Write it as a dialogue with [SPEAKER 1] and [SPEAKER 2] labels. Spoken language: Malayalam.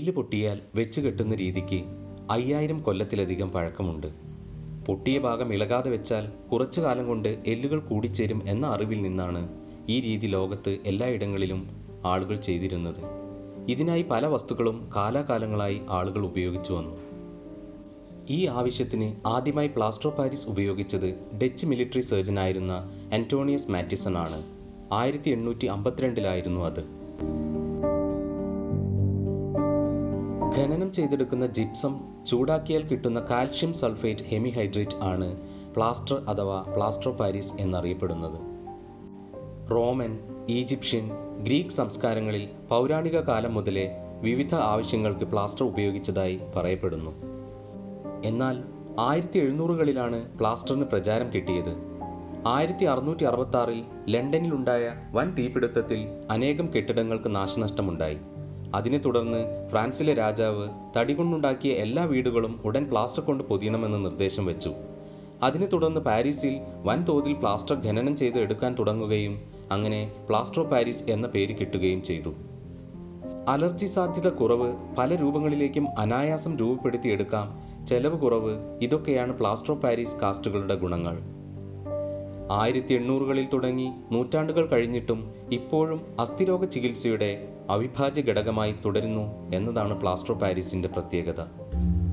[SPEAKER 1] എല്ല് പൊട്ടിയാൽ വെച്ച് കെട്ടുന്ന രീതിക്ക് അയ്യായിരം കൊല്ലത്തിലധികം പഴക്കമുണ്ട് പൊട്ടിയ ഭാഗം ഇളകാതെ വെച്ചാൽ കുറച്ചു കാലം കൊണ്ട് എല്ലുകൾ കൂടിച്ചേരും എന്ന അറിവിൽ നിന്നാണ് ഈ രീതി ലോകത്ത് എല്ലായിടങ്ങളിലും ആളുകൾ ചെയ്തിരുന്നത് ഇതിനായി പല വസ്തുക്കളും കാലാകാലങ്ങളായി ആളുകൾ ഉപയോഗിച്ചു വന്നു ഈ ആവശ്യത്തിന് ആദ്യമായി പ്ലാസ്റ്റർ ഓഫ് പാരീസ് ഉപയോഗിച്ചത് ഡച്ച് മിലിറ്ററി സർജനായിരുന്ന ആന്റോണിയസ് മാറ്റിസൺ ആണ് ആയിരത്തി എണ്ണൂറ്റി അമ്പത്തിരണ്ടിലായിരുന്നു അത് ഖനനം ചെയ്തെടുക്കുന്ന ജിപ്സം ചൂടാക്കിയാൽ കിട്ടുന്ന കാൽഷ്യം സൾഫേറ്റ് ഹെമിഹൈഡ്രേറ്റ് ആണ് പ്ലാസ്റ്റർ അഥവാ പ്ലാസ്റ്റർ ഓഫ് പാരീസ് എന്നറിയപ്പെടുന്നത് റോമൻ ഈജിപ്ഷ്യൻ ഗ്രീക്ക് സംസ്കാരങ്ങളിൽ പൗരാണിക കാലം മുതലേ വിവിധ ആവശ്യങ്ങൾക്ക് പ്ലാസ്റ്റർ ഉപയോഗിച്ചതായി പറയപ്പെടുന്നു എന്നാൽ ആയിരത്തി എഴുന്നൂറുകളിലാണ് പ്ലാസ്റ്ററിന് പ്രചാരം കിട്ടിയത് ആയിരത്തി അറുന്നൂറ്റി അറുപത്തി ആറിൽ ലണ്ടനിലുണ്ടായ വൻ തീപിടുത്തത്തിൽ അനേകം കെട്ടിടങ്ങൾക്ക് നാശനഷ്ടമുണ്ടായി അതിനെ തുടർന്ന് ഫ്രാൻസിലെ രാജാവ് തടികൊണ്ടുണ്ടാക്കിയ എല്ലാ വീടുകളും ഉടൻ പ്ലാസ്റ്റർ കൊണ്ട് പൊതിയണമെന്ന് നിർദ്ദേശം വെച്ചു അതിനെ തുടർന്ന് പാരീസിൽ വൻതോതിൽ പ്ലാസ്റ്റർ ഖനനം ചെയ്ത് എടുക്കാൻ തുടങ്ങുകയും അങ്ങനെ പ്ലാസ്റ്റർ ഓഫ് പാരീസ് എന്ന പേര് കിട്ടുകയും ചെയ്തു അലർജി സാധ്യത കുറവ് പല രൂപങ്ങളിലേക്കും അനായാസം രൂപപ്പെടുത്തിയെടുക്കാം ചെലവ് കുറവ് ഇതൊക്കെയാണ് പ്ലാസ്റ്റർ ഓഫ് പാരീസ് കാസ്റ്റുകളുടെ ഗുണങ്ങൾ ആയിരത്തി എണ്ണൂറുകളിൽ തുടങ്ങി നൂറ്റാണ്ടുകൾ കഴിഞ്ഞിട്ടും ഇപ്പോഴും അസ്ഥിരോഗ ചികിത്സയുടെ അവിഭാജ്യ ഘടകമായി തുടരുന്നു എന്നതാണ് പ്ലാസ്റ്റർ ഓഫ് പാരീസിന്റെ പ്രത്യേകത